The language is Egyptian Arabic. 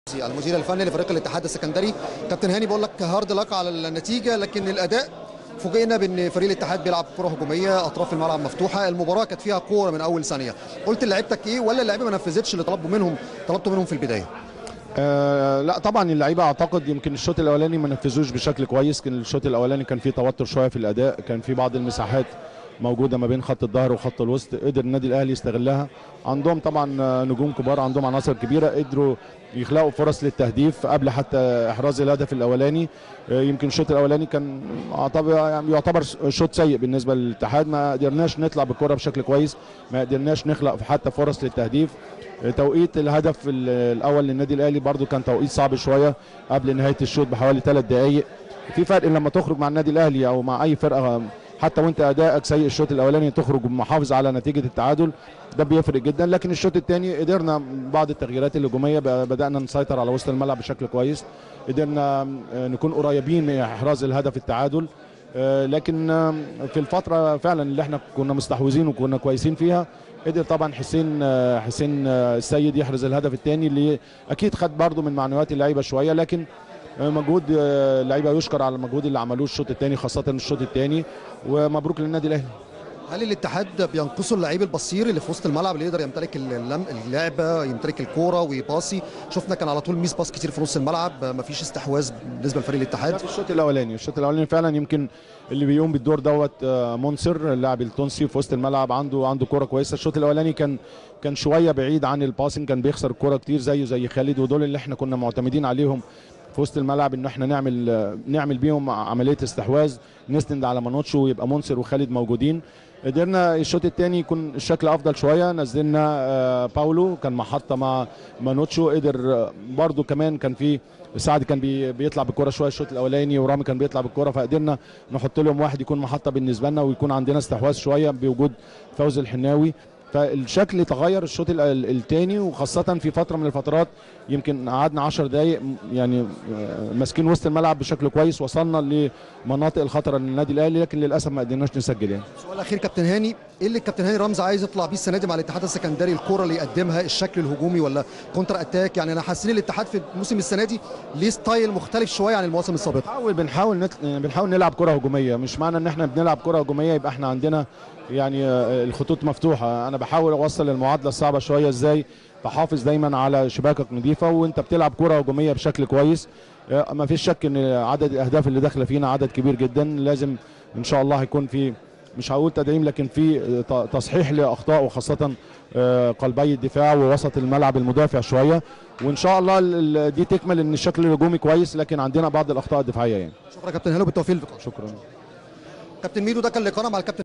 المدير الفني لفريق الاتحاد السكندري كابتن هاني بقول لك هارد لك على النتيجه لكن الاداء فوجئنا بان فريق الاتحاد بيلعب كره هجوميه اطراف الملعب مفتوحه المباراه كانت فيها كوره من اول ثانيه قلت لعيبتك ايه ولا اللعيبه ما نفذتش اللي طلبوا منهم طلبته منهم في البدايه آه لا طبعا اللعيبه اعتقد يمكن الشوط الاولاني ما نفذوش بشكل كويس كان الشوط الاولاني كان فيه توتر شويه في الاداء كان في بعض المساحات موجوده ما بين خط الظهر وخط الوسط قدر النادي الاهلي يستغلها عندهم طبعا نجوم كبار عندهم عناصر كبيره قدروا يخلقوا فرص للتهديف قبل حتى احراز الهدف الاولاني يمكن الشوط الاولاني كان يعتبر شوط سيء بالنسبه للاتحاد ما قدرناش نطلع بالكره بشكل كويس ما قدرناش نخلق حتى فرص للتهديف توقيت الهدف الاول للنادي الاهلي برده كان توقيت صعب شويه قبل نهايه الشوط بحوالي ثلاث دقائق في فرق لما تخرج مع النادي الاهلي او مع اي فرقه حتى وانت ادائك سيء الشوط الاولاني تخرج محافظ على نتيجه التعادل ده بيفرق جدا لكن الشوط الثاني قدرنا بعض التغييرات الهجوميه بدانا نسيطر على وسط الملعب بشكل كويس قدرنا نكون قريبين من احراز الهدف التعادل لكن في الفتره فعلا اللي احنا كنا مستحوذين وكنا كويسين فيها قدر طبعا حسين حسين السيد يحرز الهدف الثاني اللي اكيد خد برده من معنويات اللعيبه شويه لكن مجهود اللعيبه يشكر على المجهود اللي عملوه الشوط الثاني خاصه الشوط الثاني ومبروك للنادي الاهلي هل الاتحاد بينقصوا اللعيب البصير اللي في وسط الملعب اللي يقدر يمتلك اللعبه يمتلك الكوره ويباصي شفنا كان على طول ميس باص كتير في نص الملعب مفيش استحواذ بالنسبه لفريق الاتحاد في الشوط الاولاني الشوط الاولاني فعلا يمكن اللي بيقوم بالدور دوت منصر اللاعب التونسي في وسط الملعب عنده عنده كوره كويسه الشوط الاولاني كان كان شويه بعيد عن الباسنج كان بيخسر الكوره كتير زيه زي خالد ودول اللي احنا كنا معتمدين عليهم في وسط الملعب ان احنا نعمل نعمل بيهم عمليه استحواذ نسند على مانوتشو ويبقى منصر وخالد موجودين قدرنا الشوط الثاني يكون الشكل افضل شويه نزلنا باولو كان محطه مع مانوتشو قدر برده كمان كان في سعد كان بي بيطلع بالكره شويه الشوط الاولاني ورامي كان بيطلع بالكره فقدرنا نحط لهم واحد يكون محطه بالنسبه لنا ويكون عندنا استحواذ شويه بوجود فوز الحناوي فالشكل تغير الشوط الثاني وخاصة في فترة من الفترات يمكن قعدنا 10 دقايق يعني ماسكين وسط الملعب بشكل كويس وصلنا لمناطق الخطر للنادي الاهلي لكن للاسف ما قدرناش نسجل يعني. سؤال اخير كابتن هاني ايه اللي الكابتن هاني رمزي عايز يطلع بيه السنه دي مع الاتحاد السكندري الكرة اللي يقدمها الشكل الهجومي ولا كونتر اتاك يعني انا حاسين الاتحاد في الموسم السنه دي ليه ستايل مختلف شويه عن المواسم السابقه. بنحاول بنحاول نت... بنحاول نلعب كرة هجوميه مش معنى ان احنا بنلعب كرة هجوميه يبقى احنا عندنا يعني الخطوط مفتوحه انا بحاول اوصل المعادله الصعبه شويه ازاي تحافظ دايما على شباكك نظيفه وانت بتلعب كره هجوميه بشكل كويس ما فيش شك ان عدد الاهداف اللي داخله فينا عدد كبير جدا لازم ان شاء الله هيكون في مش هقول تدعيم لكن في تصحيح لاخطاء وخاصه قلبي الدفاع ووسط الملعب المدافع شويه وان شاء الله دي تكمل ان الشكل الهجومي كويس لكن عندنا بعض الاخطاء الدفاعيه يعني شكرا كابتن هاني بالتوفيق شكرا كابتن ميدو ده كان لقاءنا مع الكابتن